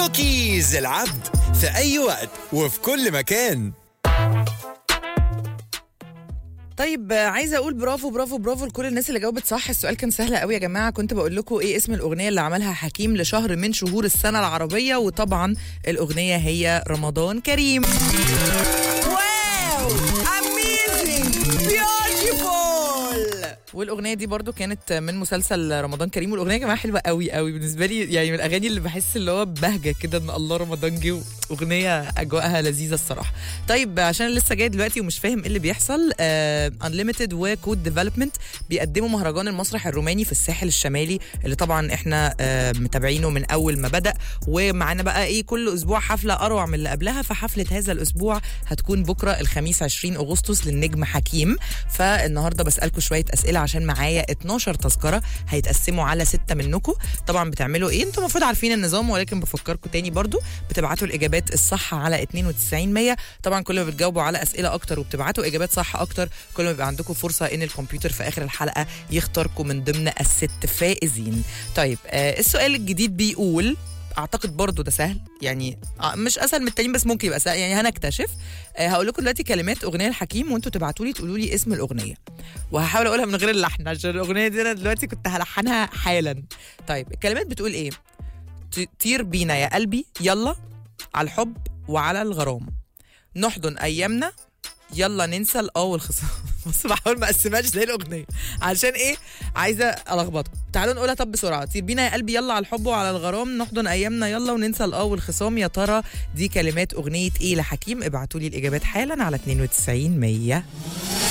كوكيز العبد في أي وقت وفي كل مكان طيب آه، عايزه اقول برافو برافو برافو لكل الناس اللي جاوبت صح السؤال كان سهل قوي يا جماعه كنت بقول لكم ايه اسم الاغنيه اللي عملها حكيم لشهر من شهور السنه العربيه وطبعا الاغنيه هي رمضان كريم واو اميزنج بيوتيفول والاغنيه دي برضو كانت من مسلسل رمضان كريم والاغنيه يا جماعه حلوه قوي قوي بالنسبه لي يعني من الاغاني اللي بحس اللي هو بهجه كده ان الله رمضان جه اغنيه اجواءها لذيذه الصراحه طيب عشان لسه جاي دلوقتي ومش فاهم ايه اللي بيحصل انليمتد وكود ديفلوبمنت بيقدموا مهرجان المسرح الروماني في الساحل الشمالي اللي طبعا احنا آه، متابعينه من اول ما بدا ومعانا بقى ايه كل اسبوع حفله اروع من اللي قبلها فحفله هذا الاسبوع هتكون بكره الخميس 20 اغسطس للنجم حكيم فالنهارده بسالكم شويه اسئله عشان معايا 12 تذكره هيتقسموا على سته منكم طبعا بتعملوا ايه انتم المفروض عارفين النظام ولكن بفكركم تاني برضو بتبعتوا الاجابات الصح على 92 100 طبعا كل ما بتجاوبوا على اسئله اكتر وبتبعتوا اجابات صح اكتر كل ما بيبقى عندكم فرصه ان الكمبيوتر في اخر الحلقه يختاركم من ضمن الست فائزين طيب آه السؤال الجديد بيقول اعتقد برضو ده سهل يعني آه، مش اسهل من التانيين بس ممكن يبقى سهل يعني هنكتشف آه هقول لكم دلوقتي كلمات اغنيه الحكيم وانتوا تبعتوا لي تقولوا لي اسم الاغنيه وهحاول اقولها من غير اللحن عشان الاغنيه دي انا دلوقتي كنت هلحنها حالا طيب الكلمات بتقول ايه ت- طير بينا يا قلبي يلا على الحب وعلى الغرام نحضن ايامنا يلا ننسى الاه والخصام بص بحاول ما اقسمهاش زي الاغنيه عشان ايه عايزه الخبطكم تعالوا نقولها طب بسرعه طير بينا يا قلبي يلا على الحب وعلى الغرام نحضن ايامنا يلا وننسى الاه والخصام يا ترى دي كلمات اغنيه ايه لحكيم ابعتوا لي الاجابات حالا على 92 100